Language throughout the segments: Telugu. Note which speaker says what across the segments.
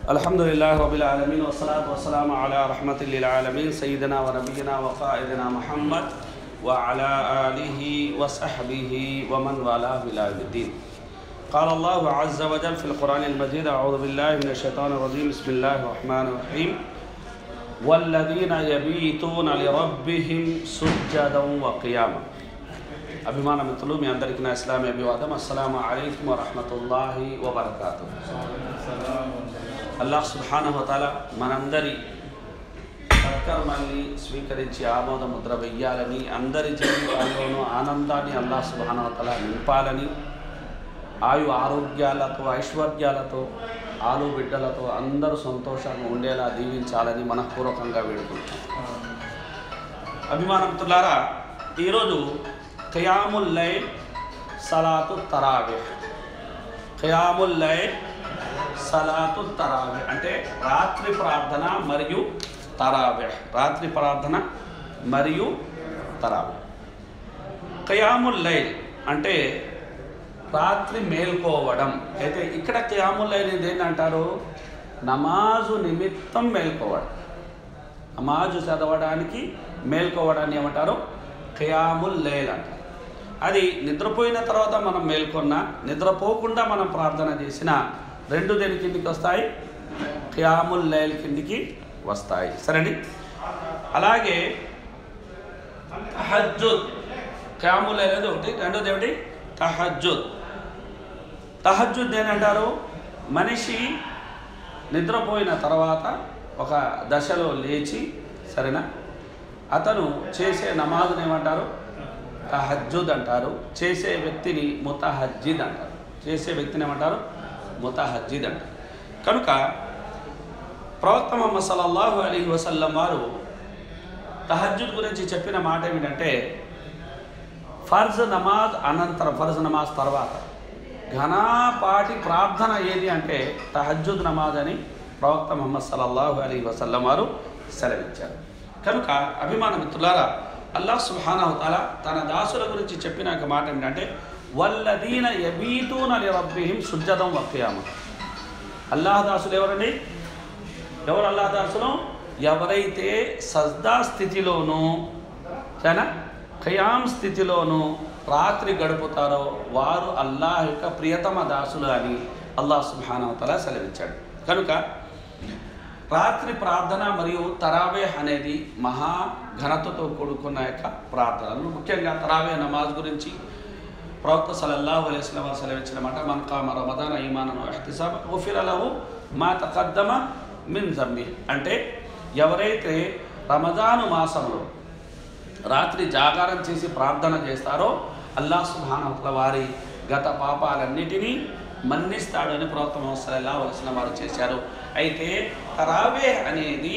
Speaker 1: الحمد لله رب العالمين والصلاة والسلام على رحمة للعالمين سيدنا ونبينا وقائدنا محمد وعلى آله وصحبه ومن والاه إلى يوم الدين قال الله عز وجل في القرآن المجيد أعوذ بالله من الشيطان الرجيم بسم الله الرحمن الرحيم والذين يبيتون لربهم سجدا وقياما అభిమాన మిత్రులు మీ అందరికీ నా ఇస్లామీ అభివాదం అస్సలాము అలైకుం వరహమతుల్లాహి వబర్కాతు అల్లాహ్ సుబ్హానహుతాల మనందరి సత్కర్మల్ని స్వీకరించి ఆమోద ముద్ర వెయ్యాలని అందరి జీవితాల్లోనూ ఆనందాన్ని అల్లాహ్ సుబ్హానహుతాల నింపాలని ఆయు ఆరోగ్యాలతో ఐశ్వర్యాలతో ఆలు బిడ్డలతో అందరూ సంతోషంగా ఉండేలా దీవించాలని మనఃపూర్వకంగా వేడుకుంటాం అభిమానమిత్రులారా ఈరోజు ఖయాముల్ లైల్ సలాతు తరావే ఖయాముల్ లైల్ సలాతు తరావే అంటే రాత్రి ప్రార్థన మరియు తరావే రాత్రి ప్రార్థన మరియు తరావే ఖయాముల్ లైల్ అంటే రాత్రి మేల్కోవడం అయితే ఇక్కడ ఖయాముల్ లైల్ ఇది ఏంటంటారు నమాజు నిమిత్తం మేల్కోవడం నమాజు చదవడానికి మేల్కోవడాన్ని ఏమంటారు ఖయాముల్ లైల్ అంటారు అది నిద్రపోయిన తర్వాత మనం మేల్కొన్నా నిద్రపోకుండా మనం ప్రార్థన చేసిన రెండు దేని కిందికి వస్తాయి ఖయాముల్ లైల్ కిందికి వస్తాయి సరేండి అలాగే తహజ్జుద్ ఖయాముల్ లైల్ అనేది ఒకటి రెండోది ఏమిటి తహజ్జుద్ తహజ్జుద్ ఏంటంటారు మనిషి నిద్రపోయిన తర్వాత ఒక దశలో లేచి సరేనా అతను చేసే నమాజుని ఏమంటారు తహజ్జుద్ అంటారు చేసే వ్యక్తిని ముతహజ్జిద్ అంటారు చేసే వ్యక్తిని ఏమంటారు ముతహజ్జిద్ అంటారు కనుక ప్రవక్త మొహమ్మద్ సల్లల్లాహు అలీ వసల్లం వారు తహజ్జుద్ గురించి చెప్పిన మాట ఏమిటంటే ఫర్జ్ నమాజ్ అనంతరం ఫర్జ్ నమాజ్ తర్వాత ఘనాపాటి ప్రార్థన ఏది అంటే తహజ్జుద్ నమాజ్ అని ప్రవక్త మొహమ్మద్ సల్లల్లాహు అలీ వసల్లం వారు సెలవిచ్చారు కనుక అభిమాన మిత్రులారా అల్లాహ్ సుహానహతాల తన దాసుల గురించి చెప్పిన ఒక మాట ఏంటంటే వల్లదీన యబీతూన రబ్బిహిం సుజ్జదం వక్యామ అల్లాహ్ దాసులు ఎవరండి ఎవరు అల్లాహ్ దాసులు ఎవరైతే సజ్దా స్థితిలోనూ సరేనా ఖయాం స్థితిలోనూ రాత్రి గడుపుతారో వారు అల్లాహ్ యొక్క ప్రియతమ దాసులు అని అల్లాహ్ సుబానవతల సెలవిచ్చాడు కనుక రాత్రి ప్రార్థన మరియు తరావే అనేది మహా ఘనతతో కూడుకున్న యొక్క ప్రార్థనలు ముఖ్యంగా తరావే నమాజ్ గురించి ప్రవక్త సలల్లాహు అలైస్లం సెలవిచ్చిన మాట మన కామ రమదాన ఈమానను ఎహ్తిసాబ్ ఓఫిరలహు మా తకద్దమ మిన్ జమ్మి అంటే ఎవరైతే రమజాను మాసంలో రాత్రి జాగారం చేసి ప్రార్థన చేస్తారో అల్లాహ్ సుబానవతల వారి గత పాపాలన్నిటినీ మన్నిస్తాడని ప్రవక్త మొహమ్మద్ వలసిన వారు చేశారు అయితే తరావే అనేది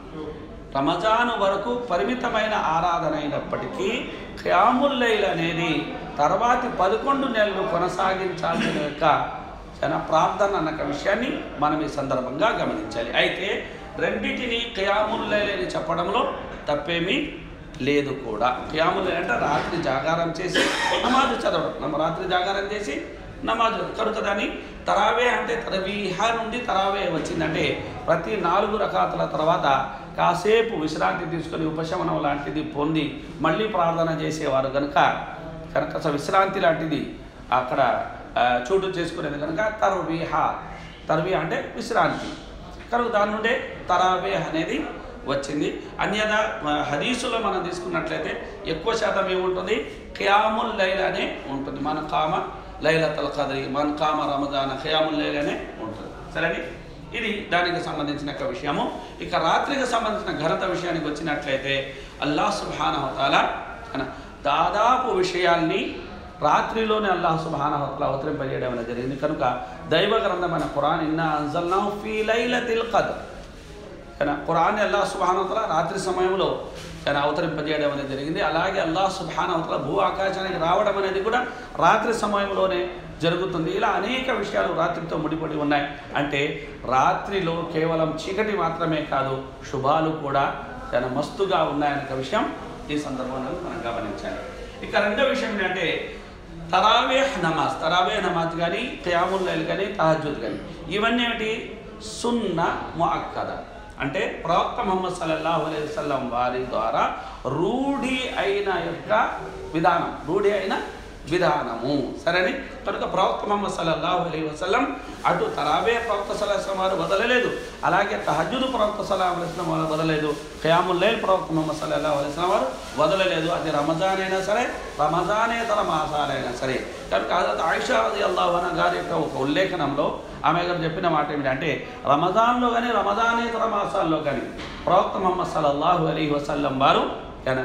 Speaker 1: రమజాను వరకు పరిమితమైన ఆరాధన అయినప్పటికీ ఖయాముల్లైల్ అనేది తర్వాతి పదకొండు నెలలు కొనసాగించాల్సిన యొక్క జన ప్రార్థన అన్న విషయాన్ని మనం ఈ సందర్భంగా గమనించాలి అయితే రెండింటిని ఖయాముల్లైల్ అని చెప్పడంలో తప్పేమీ లేదు కూడా ఖయాముల్లైల్ అంటే రాత్రి జాగారం చేసి నమాజు చదవడం నమ్మ రాత్రి జాగారం చేసి నమాజు కనుక దాన్ని తరావే అంటే తరవీహ నుండి తరావే వచ్చిందంటే ప్రతి నాలుగు రకాతుల తర్వాత కాసేపు విశ్రాంతి తీసుకొని ఉపశమనం లాంటిది పొంది మళ్ళీ ప్రార్థన చేసేవారు కనుక కనుక విశ్రాంతి లాంటిది అక్కడ చోటు చేసుకునేది కనుక తర్వీహ తర్వీహ అంటే విశ్రాంతి కనుక దాని నుండే తరావే అనేది వచ్చింది అన్యద హదీసులో మనం తీసుకున్నట్లయితే ఎక్కువ శాతం ఏముంటుంది ఖయాముల్ లైల్ అనే ఉంటుంది మన కామ లైలతల్ ఖదరి మన్ కామ రమజాన్ ఖయాముల్ లైల్ అనే ఉంటుంది సరేని ఇది దానికి సంబంధించిన ఒక విషయము ఇక రాత్రికి సంబంధించిన ఘనత విషయానికి వచ్చినట్లయితే అల్లాహ్ సుబానహతాల దాదాపు విషయాల్ని రాత్రిలోనే అల్లాహ్ సుబానహతల అవతరింపజేయడం అనేది జరిగింది కనుక దైవ గ్రంథమైన ఖురాన్ ఇన్న అంజల్నా ఫీ లైలతిల్ ఖదర్ కానీ ఖురాన్ అల్లాహ్ సుబానవతల రాత్రి సమయంలో కానీ అవతరింపజేయడం అనేది జరిగింది అలాగే అల్లాహ్ సుబానవతల భూ ఆకాశానికి రావడం అనేది కూడా రాత్రి సమయంలోనే జరుగుతుంది ఇలా అనేక విషయాలు రాత్రితో ముడిపడి ఉన్నాయి అంటే రాత్రిలో కేవలం చీకటి మాత్రమే కాదు శుభాలు కూడా చాలా మస్తుగా ఉన్నాయనే విషయం ఈ సందర్భంలో మనం గమనించాలి ఇక రెండో విషయం ఏంటంటే తరావేహ్ నమాజ్ తరావేహ్ నమాజ్ కానీ ఖయాముల్ లైల్ కానీ తహజుద్ కానీ ఇవన్నీ ఏమిటి సున్న ముఅక్కద అంటే ప్రవక్త ముహమ్మద్ సల్లల్లాహు అలైహి వసల్లం వారి ద్వారా రూఢి అయిన యొక్క విధానం రూఢి అయిన విధానము సరేని కనుక ప్రవక్త ముహమ్మద్ సల్లల్లాహు అలైహి వసల్లం అటు తరాబే ప్రవక్త సలాహం వారు వదలలేదు అలాగే తహజుదు ప్రవక్త సలాహం అలైస్లం వారు వదలలేదు ఖయాముల్లైల్ ప్రవక్త ముహమ్మద్ సల్లల్లాహు అలైహి వసల్లం వారు వదలలేదు అది రమజాన్ అయినా సరే రమజానేతర మాసాలైనా సరే కనుక హజరత్ ఆయిషా రది అల్లాహన గారి యొక్క ఒక ఉల్లేఖనంలో ఆమె గారు చెప్పిన మాట ఏమిటంటే రమజాన్లో కానీ రమజానేతర మాసాల్లో కానీ ప్రవక్త ముహమ్మద్ సల్లల్లాహు అలైహి వసల్లం వారు ఎన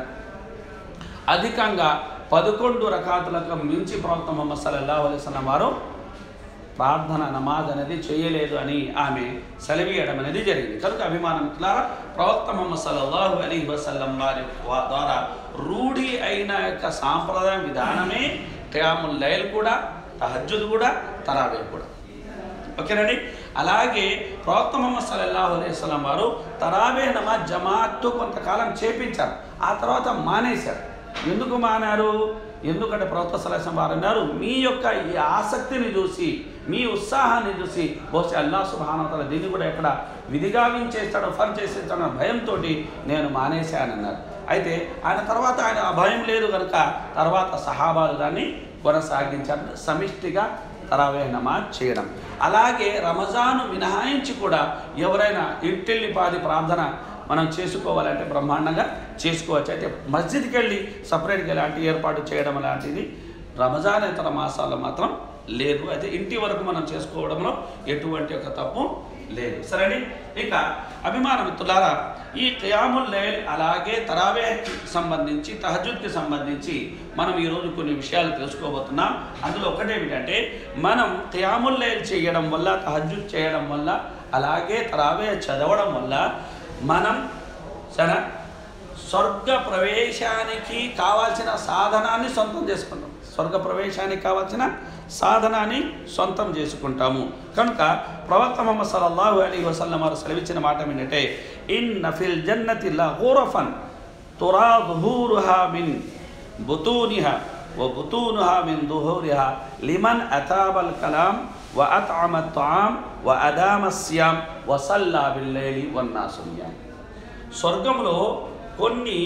Speaker 1: అధికంగా పదకొండు రకాతులకు మించి ప్రవక్త ముహమ్మద్ సల్లల్లాహు అలైహి వసల్లం వారు ప్రార్థన నమాజ్ అనేది చేయలేదు అని ఆమె సెలవీయడం అనేది జరిగింది కనుక అభిమానం ద్వారా ప్రవక్త ముహమ్మద్ సల్లల్లాహు అలీ వసల్లం వారి వా- ద్వారా రూఢి అయిన యొక్క సాంప్రదాయ విధానమే ఖయాముల్ లైల్ కూడా తహజ్జుద్ కూడా తరావే కూడా ఓకేనండి అలాగే ప్రవక్త ముహమ్మద్ సల్లల్లాహు అలైహి వసల్లం వారు తరావే నమాజ్ జమాత్తో కొంతకాలం చేపించారు ఆ తర్వాత మానేశారు ఎందుకు మానారు ఎందుకంటే ప్రవక్త సలహం వారు అన్నారు మీ యొక్క ఈ ఆసక్తిని చూసి మీ ఉత్సాహాన్ని చూసి బహుశా అల్లా సుబానతల దీన్ని కూడా ఎక్కడ విధిగా వించేస్తాడో ఫర్ చేసేస్తాడో భయంతో నేను మానేశానన్నారు అయితే ఆయన తర్వాత ఆయన ఆ భయం లేదు కనుక తర్వాత సహాబాలు దాన్ని కొనసాగించారు సమిష్టిగా తరావే నమాజ్ చేయడం అలాగే రమజాను మినహాయించి కూడా ఎవరైనా ఇంటిల్లిపాది ప్రార్థన మనం చేసుకోవాలంటే బ్రహ్మాండంగా చేసుకోవచ్చు అయితే మస్జిద్కి వెళ్ళి సపరేట్గా ఇలాంటి ఏర్పాటు చేయడం లాంటిది రమజాన్ ఇతర మాసాల్లో మాత్రం లేదు అయితే ఇంటి వరకు మనం చేసుకోవడంలో ఎటువంటి ఒక తప్పు లేదు సరేని ఇక అభిమాన మిత్రులారా ఈ ఖయాముల్ లైల్ అలాగే తరావేకి సంబంధించి తహజుద్కి సంబంధించి మనం ఈరోజు కొన్ని విషయాలు తెలుసుకోబోతున్నాం అందులో ఒకటేమిటంటే మనం ఖయాముల్ లైల్ చేయడం వల్ల తహజుద్ చేయడం వల్ల అలాగే తరావే చదవడం వల్ల మనం సరే స్వర్గ ప్రవేశానికి కావాల్సిన సాధనాన్ని సొంతం చేసుకుంటాం స్వర్గ ప్రవేశానికి కావాల్సిన సాధనాన్ని సొంతం చేసుకుంటాము కనుక ప్రవక్త మొహమ్మద్ సల్లల్లాహు అలీ వసల్లం వారు సెలవిచ్చిన మాట ఏంటంటే ఇన్ నఫిల్ జన్నతి లహూరఫన్ తురా దుహూరుహా మిన్ బుతూనిహా వ బుతూనుహా మిన్ దుహూరిహా లిమన్ అతాబల్ కలాం వ అత్అమ తామ్ వ అదామ సియాం వ సల్లా బిల్లైలి వన్నాసునియాం స్వర్గంలో కొన్ని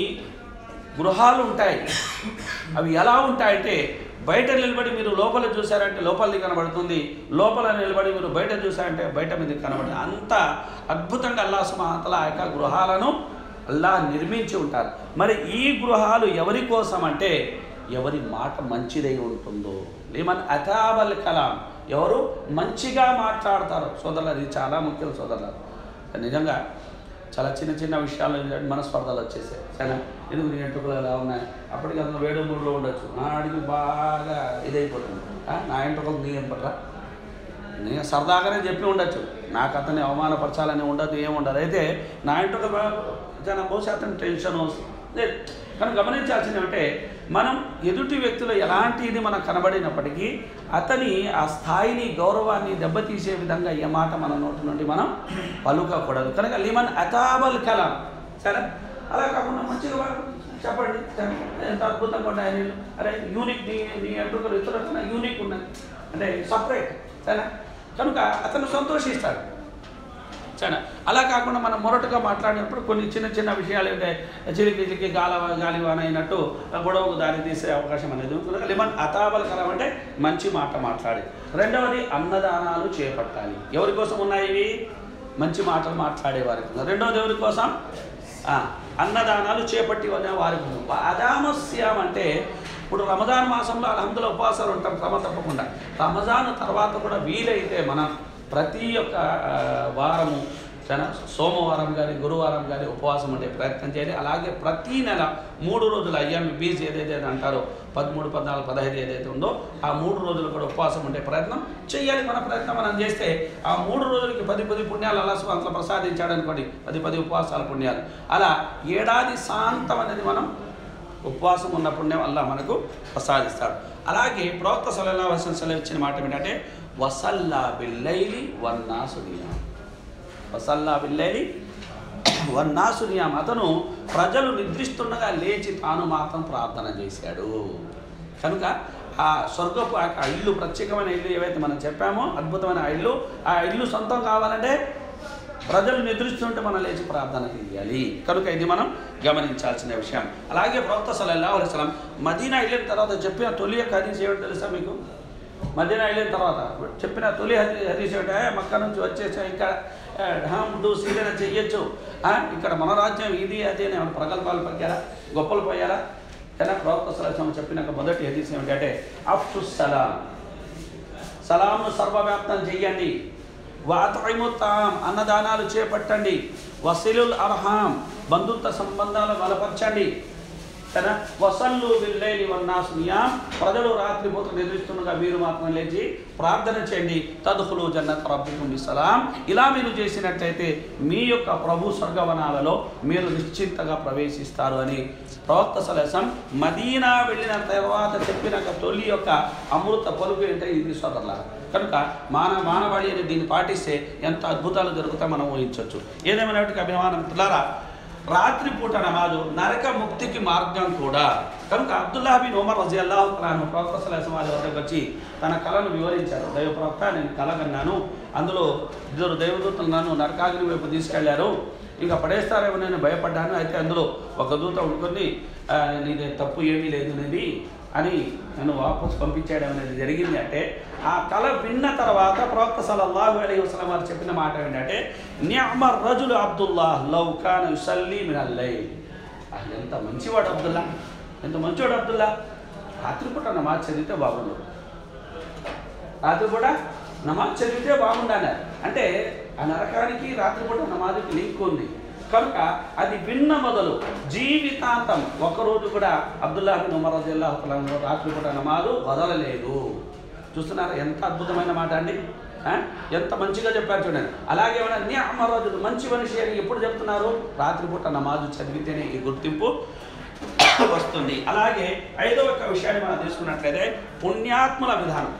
Speaker 1: గృహాలు ఉంటాయి అవి ఎలా ఉంటాయంటే బయట నిలబడి మీరు లోపల చూసారంటే లోపలిది కనబడుతుంది లోపల నిలబడి మీరు బయట చూసారంటే బయట మీద కనబడుతుంది అంత అద్భుతంగా అల్లా సుమహతల ఆ యొక్క గృహాలను అల్లా నిర్మించి ఉంటారు మరి ఈ గృహాలు ఎవరి కోసం అంటే ఎవరి మాట మంచిదై ఉంటుందో లేమన్ అతాబల్ కలాం ఎవరు మంచిగా మాట్లాడతారు సోదరులు అది చాలా ముఖ్యం సోదరులు నిజంగా చాలా చిన్న చిన్న విషయాలు మనస్పర్ధలు వచ్చేసాయి సరే ఎందుకు నీ ఎంట్రుకలు ఎలా ఉన్నాయి అప్పటికి అందులో వేడి మూడులో ఉండొచ్చు ఆడికి బాగా ఇదైపోతుంది ఆ, నా ఎంట్రుకలు నీ ఎంపట్రా నేను సరదాగానే చెప్పి ఉండొచ్చు నాకు అతన్ని అవమానపరచాలని ఉండదు ఏం ఉండదు అయితే నా ఇంట్లో చాలా బహుశా అతని టెన్షన్ లేదు కానీ గమనించాల్సింది అంటే మనం ఎదుటి వ్యక్తులు ఎలాంటి ఇది మనకు కనబడినప్పటికీ అతని ఆ స్థాయిని గౌరవాన్ని దెబ్బతీసే విధంగా ఏ మాట మన నోటి నుండి మనం పలుకకూడదు కనుక లిమన్ అతాబల్ కలాం సరే అలా కాకుండా మంచిగా వాడు చెప్పండి సరే, ఎంత అద్భుతంగా ఉన్నాయి నీళ్ళు అరే యూనిక్ నీ నీ ఎంట్రుకలు ఇతరుల యూనిక్ ఉన్నాయి అంటే సపరేట్ సరేనా కనుక అతను సంతోషిస్తాడు సరే అలా కాకుండా మనం మొరటుగా మాట్లాడినప్పుడు కొన్ని చిన్న చిన్న విషయాలు ఏంటంటే చిలికి చిలికి గాల గాలివాన అయినట్టు గొడవకు దారి తీసే అవకాశం అనేది ఉంటుంది లెమన్ అతాబల కలం అంటే మంచి మాట మాట్లాడి రెండవది అన్నదానాలు చేపట్టాలి ఎవరి కోసం ఉన్నాయి ఇవి మంచి మాటలు మాట్లాడే వారి కోసం రెండవది ఎవరి కోసం ఆ, అన్నదానాలు చేపట్టి అనే వారి కోసం అదామస్యం అంటే ఇప్పుడు రమజాన్ మాసంలో అలహందులో ఉపవాసాలు ఉంటాం క్రమ తప్పకుండా రమజాన్ తర్వాత కూడా వీలైతే మనం ప్రతి ఒక్క ఆ, వారము సరేనా సోమవారం కానీ గురువారం కానీ ఉపవాసం ఉండే ప్రయత్నం చేయాలి అలాగే ప్రతి నెల మూడు రోజులు అయ్యామి బీజ్ ఏదైతే అంటారో పదమూడు పద్నాలుగు పదహైదు ఏదైతే ఉందో ఆ మూడు రోజులు కూడా ఉపవాసం ఉండే ప్రయత్నం చేయాలి మన ప్రయత్నం మనం చేస్తే ఆ మూడు రోజులకి పది పది పుణ్యాలు అలా అంత ప్రసాదించాడు అనుకోండి పది పది ఉపవాసాల పుణ్యాలు అలా ఏడాది శాంతం అనేది మనం ఉపవాసం ఉన్న పుణ్యం అల్లా మనకు ప్రసాదిస్తాడు అలాగే ప్రవక్త సలహా వసన్ సెలవు ఇచ్చిన మాట ఏంటంటే వసల్లా బిల్లైలి వన్నాసు నియాం వసల్లా బిల్లైలి వన్నాసు నియాం అతను ప్రజలు నిద్రిస్తుండగా లేచి తాను మాత్రం ప్రార్థన చేశాడు కనుక ఆ స్వర్గపు ఆ యొక్క ఇల్లు ప్రత్యేకమైన ఇల్లు ఏవైతే మనం చెప్పామో అద్భుతమైన ఆ ఇల్లు ఆ ఇల్లు సొంతం కావాలంటే ప్రజలు నిద్రిస్తుంటే మనం లేచి ప్రార్థన చేయాలి కనుక ఇది మనం గమనించాల్సిన విషయం అలాగే ప్రవక్త సల్లల్లాహు అలైహి వసల్లం మదీనా వెళ్ళిన తర్వాత చెప్పిన తొలి యొక్క హదీస్ ఏమిటి తెలుసా మీకు మదీనా వెళ్ళిన తర్వాత చెప్పిన తొలి హదీ హదీస్ ఏమిటి "ఏ, మక్క నుంచి వచ్చేసా ఇంకా ఢాముడు సీదన చెయ్యొచ్చు ఆ, ఇక్కడ మన రాజ్యం ఇది అది అని ఏమైనా ప్రగల్భాలు పగ్గారా గొప్పలు పోయారా కానీ ప్రవక్త సలహం చెప్పిన ఒక మొదటి హదీస్ ఏమిటంటే అఫ్షు సలాం సలాంను సర్వవ్యాప్తం చెయ్యండి వాతైముత్తాం అన్నదానాలు చేపట్టండి వసిలుల్ అర్హాం బంధుత్వ సంబంధాలు బలపరచండి కదా వసల్లు బిల్లైలి వన్నాసు నియాం ప్రజలు రాత్రి పూట నిద్రిస్తుండగా మీరు మాత్రం లేచి ప్రార్థన చేయండి తదుకులు జన్నత రబ్బికుం సలాం ఇలా మీరు చేసినట్లయితే మీ యొక్క ప్రభు స్వర్గవనాలలో మీరు నిశ్చింతగా ప్రవేశిస్తారు అని ప్రవక్త సలసం మదీనా వెళ్ళిన తర్వాత చెప్పిన ఒక తొలి యొక్క అమృత పలుకు ఏంటంటే ఇది సోదరుల కనుక మాన మానవాళి అని దీన్ని పాటిస్తే ఎంత అద్భుతాలు జరుగుతాయి మనం ఊహించవచ్చు ఏదేమైనప్పటికీ అభిమానం పిల్లారా రాత్రిపూట నమాజు నరక ముక్తికి మార్గం కూడా కనుక అబ్దుల్లా బిన్ ఉమర్ రజీ అల్లాహు తలాను ప్రవక్త సలహం వారి వద్దకు వచ్చి తన కళను వివరించారు దైవ ప్రవక్త నేను కళ కన్నాను అందులో ఇద్దరు దేవదూతలు నన్ను నరకాగ్ని వైపు తీసుకెళ్లారు ఇంకా పడేస్తారేమో నేను భయపడ్డాను అయితే అందులో ఒక దూత ఉండుకొని "ఆ, నీది తప్పు ఏమీ లేదు అనేది అని నన్ను వాపస్ పంపించేయడం అనేది జరిగింది అంటే ఆ కళ విన్న తర్వాత ప్రవక్త సల్లల్లాహు అలైహి వసల్లం వారు చెప్పిన మాట ఏంటంటే నిఅమ రజులు అబ్దుల్లా లవ్ ఖాన్ యుసల్లీ మినల్ లైల్ ఆ, ఎంత మంచివాడు అబ్దుల్లా ఎంత మంచివాడు అబ్దుల్లా రాత్రిపూట నమాజ్ చదివితే బాగుండు రాత్రిపూట నమాజ్ చదివితే బాగుండాలి అంటే ఆ నరకానికి రాత్రిపూట నమాజ్కి లింక్ ఉంది కనుక అది విన్న మొదలు జీవితాంతం ఒకరోజు కూడా అబ్దుల్లా బిన్ ఉమర్ రజిల్లాహు తలాను రాత్రిపూట నమాజు వదలలేదు చూస్తున్నారా ఎంత అద్భుతమైన మాట అండి ఆ? ఎంత మంచిగా చెప్పారు చూడండి అలాగే ఏమైనా నియమరాజులు మంచి మనిషి అని ఎప్పుడు చెప్తున్నారు రాత్రిపూట నమాజు చదివితేనే ఈ గుర్తింపు వస్తుంది అలాగే ఐదవ ఒక విషయాన్ని మనం తీసుకున్నట్లయితే పుణ్యాత్ముల విధానం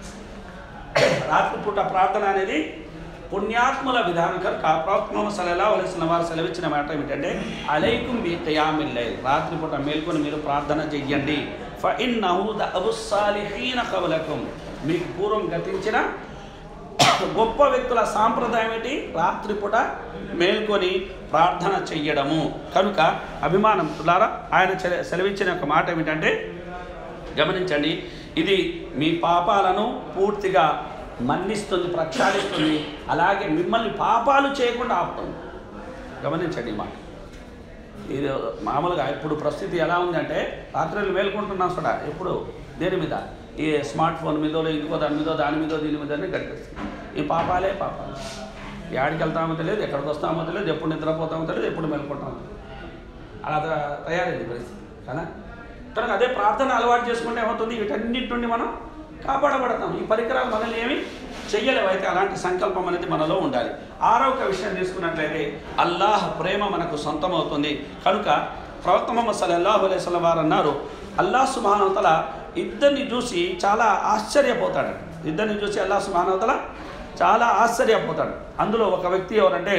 Speaker 1: రాత్రిపూట ప్రార్థన అనేది పుణ్యాత్ముల విధానం కనుక ప్రవక్త ముహమ్మద్ సల్లల్లాహు అలైహి వసల్లం వారు సెలవిచ్చిన మాట ఏమిటంటే అలైకుం బి ఖియామిల్ లైల్ రాత్రిపూట మేల్కొని మీరు ప్రార్థన చెయ్యండి ఫ ఇన్నహు దఅబు సాలిహీన కబలకుం మీకు పూర్వం గతించిన గొప్ప వ్యక్తుల సాంప్రదాయం ఏంటి రాత్రిపూట మేల్కొని ప్రార్థన చెయ్యడము కనుక అభిమానం తులారా ఆయన చెల- సెలవిచ్చిన ఒక మాట ఏమిటంటే గమనించండి ఇది మీ పాపాలను పూర్తిగా మన్నిస్తుంది ప్రక్షాళిస్తుంది అలాగే మిమ్మల్ని పాపాలు చేయకుండా ఆపుతుంది గమనించండి ఈ మాట ఇది మామూలుగా ఇప్పుడు పరిస్థితి ఎలా ఉందంటే రాత్రులు మేల్కొంటున్నాం చూడ ఎప్పుడు దేని మీద ఈ స్మార్ట్ ఫోన్ మీదో ఇంకో దాని మీదో దాని మీదో దీని మీదనే గడిపిస్తుంది ఈ పాపాలే పాపాలు యాడికి వెళ్తామో తెలియదు ఎక్కడికి వస్తామో తెలియదు ఎప్పుడు నిద్రపోతామో తెలియదు ఎప్పుడు మేల్కొంటామో తెలియదు అలా త- తయారైంది పరిస్థితి కదా కనుక అదే ప్రార్థన అలవాటు చేసుకుంటే ఏమవుతుంది వీటన్నిటి నుండి మనం కాపాడబడతాం ఈ పరికరాలు మనల్ని ఏమి చెయ్యలేవు అయితే అలాంటి సంకల్పం అనేది మనలో ఉండాలి ఆరో ఒక విషయం తీసుకున్నట్లయితే అల్లాహ్ ప్రేమ మనకు సొంతం అవుతుంది కనుక ప్రవక్త మొహమ్మద్ సల్లల్లాహు అలైహి వసల్లం వారు అన్నారు అల్లాహ్ సుబానవతల ఇద్దరిని చూసి చాలా ఆశ్చర్యపోతాడు ఇద్దరిని చూసి అల్లాహ్ సుబానవతల చాలా ఆశ్చర్యపోతాడు అందులో ఒక వ్యక్తి ఎవరంటే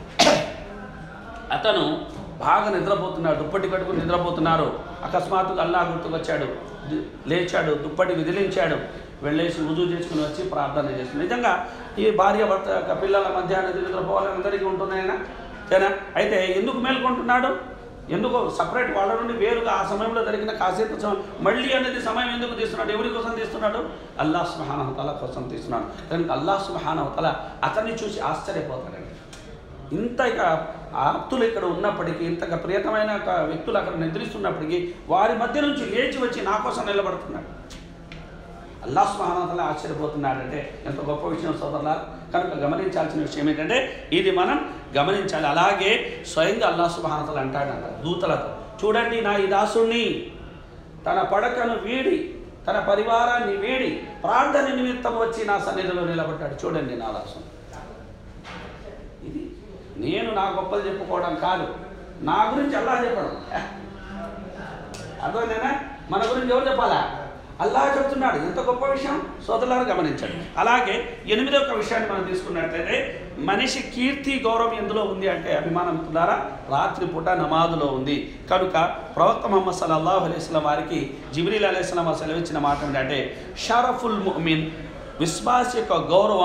Speaker 1: అతను బాగా నిద్రపోతున్నాడు దుప్పటి కట్టుకుని నిద్రపోతున్నారు అకస్మాత్తుగా అల్లా గుర్తుకొచ్చాడు ది- లేచాడు దుప్పటి విదిలించాడు వెళ్ళేసి రుజువు చేసుకుని వచ్చి ప్రార్థన చేస్తుంది నిజంగా ఈ భార్య భర్త యొక్క పిల్లల మధ్య అనేది నిద్రపోవాలని అందరికీ ఉంటున్నాయన తేనా అయితే ఎందుకు మేల్కొంటున్నాడు ఎందుకు సపరేట్ వాళ్ళ నుండి వేరుగా ఆ సమయంలో జరిగిన కాసేపు సమయం మళ్ళీ అనేది సమయం ఎందుకు తీస్తున్నాడు ఎవరి కోసం తీస్తున్నాడు అల్లాహ్ సుహానవతల కోసం తీస్తున్నాడు కనుక అల్లాహ్ సుహానవతల అతన్ని చూసి ఆశ్చర్యపోతాడండి ఇంత ఇక ఆప్తులు ఇక్కడ ఉన్నప్పటికీ ఇంతగా ప్రియతమైన ఒక వ్యక్తులు అక్కడ నిద్రిస్తున్నప్పటికీ వారి మధ్య నుంచి లేచి వచ్చి నా కోసం నిలబడుతున్నాడు అల్లాహ్ సుహానతల ఆశ్చర్యపోతున్నాడంటే ఎంత గొప్ప విషయం సోదరులా కనుక గమనించాల్సిన విషయం ఏంటంటే ఇది మనం గమనించాలి అలాగే స్వయంగా అల్లాహ్ సుహానతలు అంటాడంట దూతలతో చూడండి నా ఈ దాసుణ్ణి తన పడకను వీడి తన పరివారాన్ని వీడి ప్రార్థన నిమిత్తం వచ్చి నా సన్నిధిలో నిలబడ్డాడు చూడండి నా దాసుని ఇది నేను నా గొప్పలు చెప్పుకోవడం కాదు నా గురించి అల్లా చెప్పడం అర్థమైందేనా మన గురించి ఎవరు చెప్పాలా అల్లా చెప్తున్నాడు ఎంత గొప్ప విషయం సోదరులారు గమనించండి అలాగే ఎనిమిదో ఒక విషయాన్ని మనం తీసుకున్నట్లయితే మనిషి కీర్తి గౌరవం ఎందులో ఉంది అంటే అభిమానం ద్వారా రాత్రిపూట నమాజులో ఉంది కనుక ప్రవక్త ముహమ్మద్ సల్లల్లాహు అలైస్లం వారికి జిబ్రీల్ అలైస్లాం సెలవిచ్చిన మాట ఏంటంటే షరఫుల్ ముమిన్ విశ్వాస్ యొక్క గౌరవం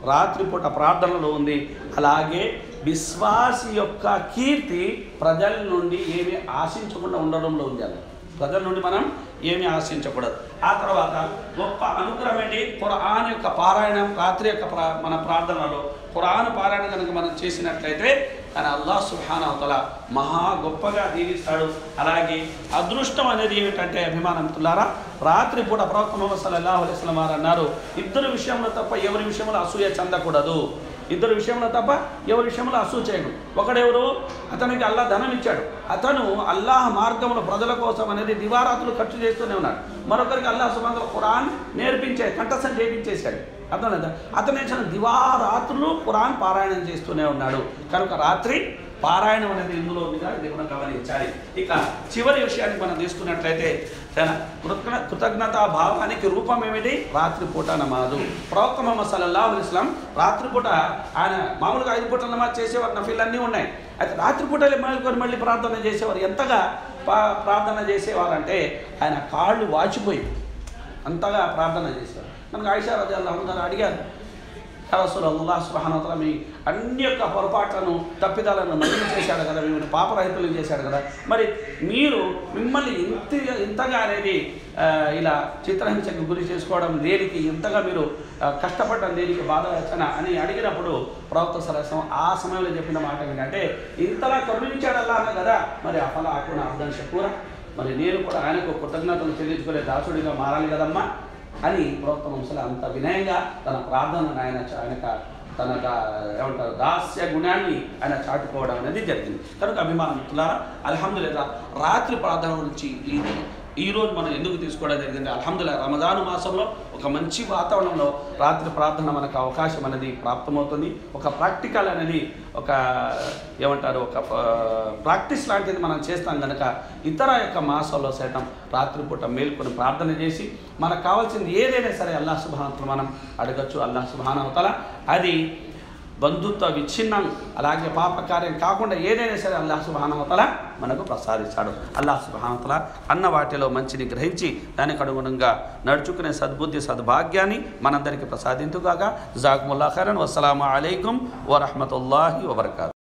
Speaker 1: రాత్రిపూట ప్రార్థనలో ఉంది అలాగే విశ్వాసి యొక్క కీర్తి ప్రజల నుండి ఏమీ ఆశించకుండా ఉండడంలో ఉంది అన్నమాట ప్రజల నుండి మనం ఏమీ ఆశించకూడదు ఆ తర్వాత గొప్ప అనుగ్రహం ఏంటి ఖురాన్ యొక్క పారాయణం రాత్రి యొక్క ప్రా- మన ప్రార్థనలో ఖురాన్ పారాయణ కనుక మనం చేసినట్లయితే ఆయన అల్లాహ్ సుహానవతల మహా గొప్పగా దీవిస్తాడు అలాగే అదృష్టం అనేది ఏమిటంటే అభిమానంతులారా రాత్రి పూట ప్రవక్త ముహమ్మద్ సల్లల్లాహు అలైహి వసల్లం వారు అన్నారు ఇద్దరు విషయంలో తప్ప ఎవరి విషయంలో అసూయ చెందకూడదు ఇద్దరు విషయంలో తప్ప ఎవరి విషయంలో అసూ చేయడు ఒకడెవరు అతనికి అల్లా ధనం ఇచ్చాడు అతను అల్లాహ్ మార్గంలో ప్రజల కోసం అనేది దివారాతులు ఖర్చు చేస్తూనే ఉన్నాడు మరొకరికి అల్లాహ్ సుమంత్ర ఖురాన్ నేర్పించే కంఠస్థం చేయించేశాడు అర్థమైందా అతను ఏం చేసిన దివారాత్రులు ఖురాన్ పారాయణం చేస్తూనే ఉన్నాడు కనుక రాత్రి పారాయణం అనేది ఇందులో ఉందిగా ఇది కూడా గమనించాలి ఇక చివరి విషయానికి మనం తీసుకున్నట్లయితే తన కృతజ్ఞ కృతజ్ఞతా భావానికి రూపం ఏమిటి రాత్రిపూట నమాజు ప్రవక్త మొహమ్మద్ సల్లల్లాహు అలైహి వసల్లం రాత్రిపూట ఆయన మామూలుగా ఐదు పూటల నమాజ్ చేసేవారు నఫీల్ అన్నీ ఉన్నాయి అయితే రాత్రిపూటలే మేలుకొని మళ్ళీ ప్రార్థన చేసేవారు ఎంతగా పా- ప్రార్థన చేసేవారంటే ఆయన కాళ్ళు వాచిపోయి అంతగా ప్రార్థన చేశారు కనుక ఆయిషా రజా అల్లాహ్ అడిగారు రసూల్ అల్లాహ్ సుబానతల మీ అన్ని యొక్క పొరపాట్లను తప్పిదాలను మళ్ళీ చేశాడు కదా మిమ్మల్ని పాపరహితులు చేశాడు కదా మరి మీరు మిమ్మల్ని ఇంత ఇంతగా అనేది ఆ, ఇలా చిత్రహింసకు గురి చేసుకోవడం దేనికి ఇంతగా మీరు ఆ, కష్టపడడం దేనికి బాధ రచన అని అడిగినప్పుడు ప్రవక్త సరసం ఆ సమయంలో చెప్పిన మాట ఏంటంటే ఇంతలా కరుణించాడు అల్లా అన్న కదా మరి అఫల ఆకున అర్థం షకూర మరి నేను కూడా ఆయనకు కృతజ్ఞతలు చెల్లించుకునే దాసుడిగా మారాలి కదమ్మా అని ప్రవక్త వంశల అంత వినయంగా తన ప్రార్థనను ఆయన చ- ఆయనక తన దా- ఏమంటారు దాస్య గుణాన్ని ఆయన చాటుకోవడం అనేది జరిగింది కనుక అభిమానులారా అల్హమ్దుల్లా రాత్రి ప్రార్థన గురించి ఇది ఈ రోజు మనం ఎందుకు తీసుకోవడం జరిగింది అల్హమ్దుల్లా రమజాను మాసంలో ఒక మంచి వాతావరణంలో రాత్రి ప్రార్థన మనకు అవకాశం అనేది ప్రాప్తమవుతుంది ఒక ప్రాక్టికల్ అనేది ఒక ఏమంటారు ఒక ప్రాక్టీస్ లాంటిది మనం చేస్తాం కనుక ఇతర యొక్క మాసాల్లో సైతం రాత్రిపూట మేల్కొని ప్రార్థన చేసి మనకు కావాల్సింది ఏదైనా సరే అల్లా సుభానతలు మనం అడగచ్చు అల్లా సుభానవతల అది బంధుత్వ విచ్ఛిన్నం అలాగే పాపకార్యం కాకుండా ఏదైనా సరే అల్లాహ్ సుబానవతల మనకు ప్రసాదిస్తాడు అల్లాహ్ సుబానవతల అన్న వాటిలో మంచిని గ్రహించి దానికి అనుగుణంగా నడుచుకునే సద్బుద్ధి సద్భాగ్యాన్ని మనందరికీ ప్రసాదించుగాక జాకుముల్లా ఖైరన్ వసలాము అలైకుం వరహమతుల్లాహి వబర్కాతు